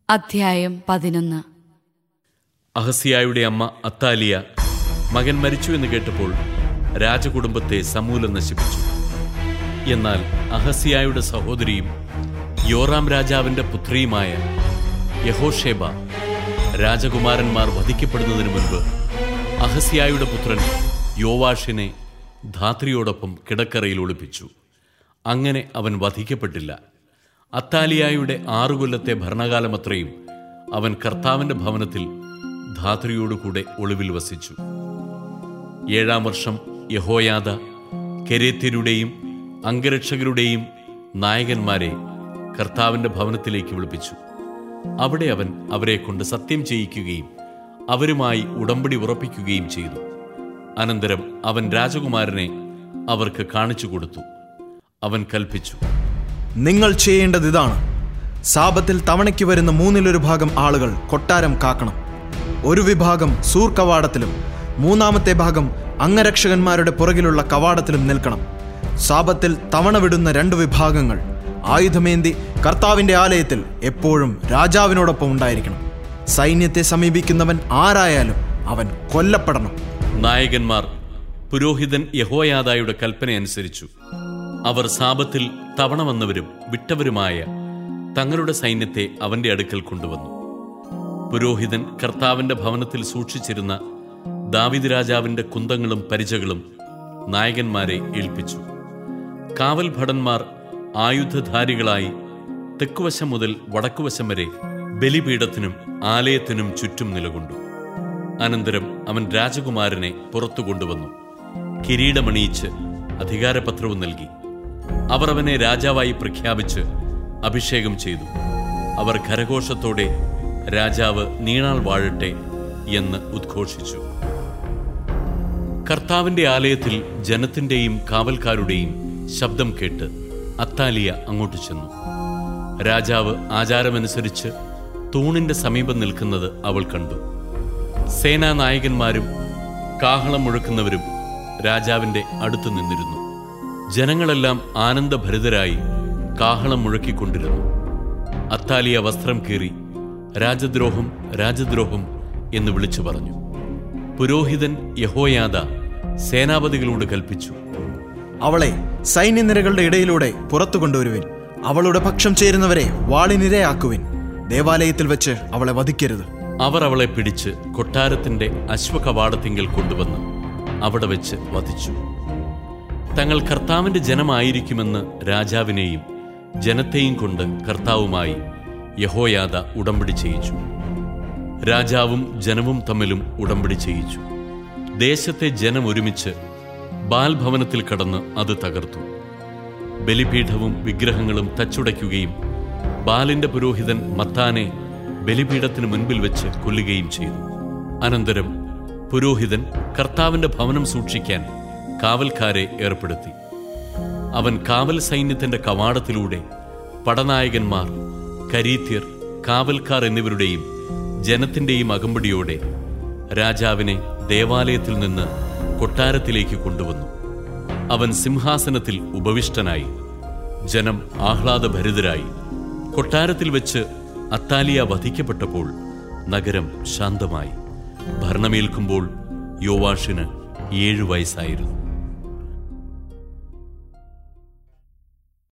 അധ്യായം പതിനൊന്ന് അഹസിയായുടെ അമ്മ അത്താലിയ മകൻ മരിച്ചു എന്ന് കേട്ടപ്പോൾ രാജകുടുംബത്തെ സമൂലം നശിപ്പിച്ചു എന്നാൽ അഹസിയായുടെ സഹോദരിയും യോറാം രാജാവിന്റെ പുത്രിയുമായ യഹോഷേബ രാജകുമാരന്മാർ വധിക്കപ്പെടുന്നതിന് മുൻപ് അഹസിയായുടെ പുത്രൻ യോവാഷിനെ ധാത്രിയോടൊപ്പം കിടക്കറയിൽ ഒളിപ്പിച്ചു അങ്ങനെ അവൻ വധിക്കപ്പെട്ടില്ല അത്താലിയായുടെ ആറു കൊല്ലത്തെ ഭരണകാലമത്രയും അവൻ കർത്താവിന്റെ ഭവനത്തിൽ ധാത്രിയോടുകൂടെ ഒളിവിൽ വസിച്ചു ഏഴാം വർഷം യഹോയാദ കെരേത്യരുടെയും അംഗരക്ഷകരുടെയും നായകന്മാരെ കർത്താവിന്റെ ഭവനത്തിലേക്ക് വിളിപ്പിച്ചു അവിടെ അവൻ അവരെ കൊണ്ട് സത്യം ചെയ്യിക്കുകയും അവരുമായി ഉടമ്പടി ഉറപ്പിക്കുകയും ചെയ്തു അനന്തരം അവൻ രാജകുമാരനെ അവർക്ക് കാണിച്ചു കൊടുത്തു അവൻ കൽപ്പിച്ചു നിങ്ങൾ ചെയ്യേണ്ടത് ഇതാണ് സാപത്തിൽ തവണയ്ക്ക് വരുന്ന മൂന്നിലൊരു ഭാഗം ആളുകൾ കൊട്ടാരം കാക്കണം ഒരു വിഭാഗം സൂർ കവാടത്തിലും മൂന്നാമത്തെ ഭാഗം അംഗരക്ഷകന്മാരുടെ പുറകിലുള്ള കവാടത്തിലും നിൽക്കണം സാപത്തിൽ തവണ വിടുന്ന രണ്ട് വിഭാഗങ്ങൾ ആയുധമേന്തി കർത്താവിന്റെ ആലയത്തിൽ എപ്പോഴും രാജാവിനോടൊപ്പം ഉണ്ടായിരിക്കണം സൈന്യത്തെ സമീപിക്കുന്നവൻ ആരായാലും അവൻ കൊല്ലപ്പെടണം നായകന്മാർ പുരോഹിതൻ യഹോയാദായുടെ കൽപ്പനയനുസരിച്ചു അവർ സാപത്തിൽ തവണ വന്നവരും വിട്ടവരുമായ തങ്ങളുടെ സൈന്യത്തെ അവന്റെ അടുക്കൽ കൊണ്ടുവന്നു പുരോഹിതൻ കർത്താവിന്റെ ഭവനത്തിൽ സൂക്ഷിച്ചിരുന്ന ദാവിദ് രാജാവിന്റെ കുന്തങ്ങളും പരിചകളും നായകന്മാരെ ഏൽപ്പിച്ചു കാവൽ ഭടന്മാർ ആയുധധാരികളായി തെക്കുവശം മുതൽ വടക്കുവശം വരെ ബലിപീഠത്തിനും ആലയത്തിനും ചുറ്റും നിലകൊണ്ടു അനന്തരം അവൻ രാജകുമാരനെ പുറത്തു കൊണ്ടുവന്നു കിരീടമണിയിച്ച് അധികാരപത്രവും നൽകി അവർ അവനെ രാജാവായി പ്രഖ്യാപിച്ച് അഭിഷേകം ചെയ്തു അവർ ഖരഘോഷത്തോടെ രാജാവ് നീണാൾ വാഴട്ടെ എന്ന് ഉദ്ഘോഷിച്ചു കർത്താവിന്റെ ആലയത്തിൽ ജനത്തിന്റെയും കാവൽക്കാരുടെയും ശബ്ദം കേട്ട് അത്താലിയ അങ്ങോട്ട് ചെന്നു രാജാവ് ആചാരമനുസരിച്ച് തൂണിന്റെ സമീപം നിൽക്കുന്നത് അവൾ കണ്ടു സേനാനായകന്മാരും കാഹളം മുഴക്കുന്നവരും രാജാവിന്റെ അടുത്തു നിന്നിരുന്നു ജനങ്ങളെല്ലാം ആനന്ദഭരിതരായി കാഹളം മുഴക്കിക്കൊണ്ടിരുന്നു അത്താലിയ വസ്ത്രം കീറി രാജദ്രോഹം രാജദ്രോഹം എന്ന് വിളിച്ചു പറഞ്ഞു പുരോഹിതൻ യഹോയാദ സേനാപതികളോട് കൽപ്പിച്ചു അവളെ സൈന്യനിരകളുടെ ഇടയിലൂടെ പുറത്തു കൊണ്ടുവരുവിൻ അവളുടെ പക്ഷം ചേരുന്നവരെ വാളിനിരയാക്കുവിൻ ദേവാലയത്തിൽ വെച്ച് അവളെ വധിക്കരുത് അവർ അവളെ പിടിച്ച് കൊട്ടാരത്തിന്റെ അശ്വകവാടത്തിങ്കൽ കൊണ്ടുവന്ന് അവിടെ വെച്ച് വധിച്ചു തങ്ങൾ കർത്താവിന്റെ ജനമായിരിക്കുമെന്ന് രാജാവിനെയും ജനത്തെയും കൊണ്ട് കർത്താവുമായി യഹോയാദ ഉടമ്പടി ചെയ്യിച്ചു രാജാവും ജനവും തമ്മിലും ഉടമ്പടി ചെയ്യിച്ചു ദേശത്തെ ജനം ഒരുമിച്ച് ബാൽഭവനത്തിൽ കടന്ന് അത് തകർത്തു ബലിപീഠവും വിഗ്രഹങ്ങളും തച്ചുടയ്ക്കുകയും ബാലിന്റെ പുരോഹിതൻ മത്താനെ ബലിപീഠത്തിന് മുൻപിൽ വെച്ച് കൊല്ലുകയും ചെയ്തു അനന്തരം പുരോഹിതൻ കർത്താവിന്റെ ഭവനം സൂക്ഷിക്കാൻ കാവൽക്കാരെ ഏർപ്പെടുത്തി അവൻ കാവൽ സൈന്യത്തിന്റെ കവാടത്തിലൂടെ പടനായകന്മാർ കരീത്യർ കാവൽക്കാർ എന്നിവരുടെയും ജനത്തിന്റെയും അകമ്പടിയോടെ രാജാവിനെ ദേവാലയത്തിൽ നിന്ന് കൊട്ടാരത്തിലേക്ക് കൊണ്ടുവന്നു അവൻ സിംഹാസനത്തിൽ ഉപവിഷ്ടനായി ജനം ആഹ്ലാദഭരിതരായി കൊട്ടാരത്തിൽ വെച്ച് അത്താലിയ വധിക്കപ്പെട്ടപ്പോൾ നഗരം ശാന്തമായി ഭരണമേൽക്കുമ്പോൾ യോവാഷിന് ഏഴു വയസ്സായിരുന്നു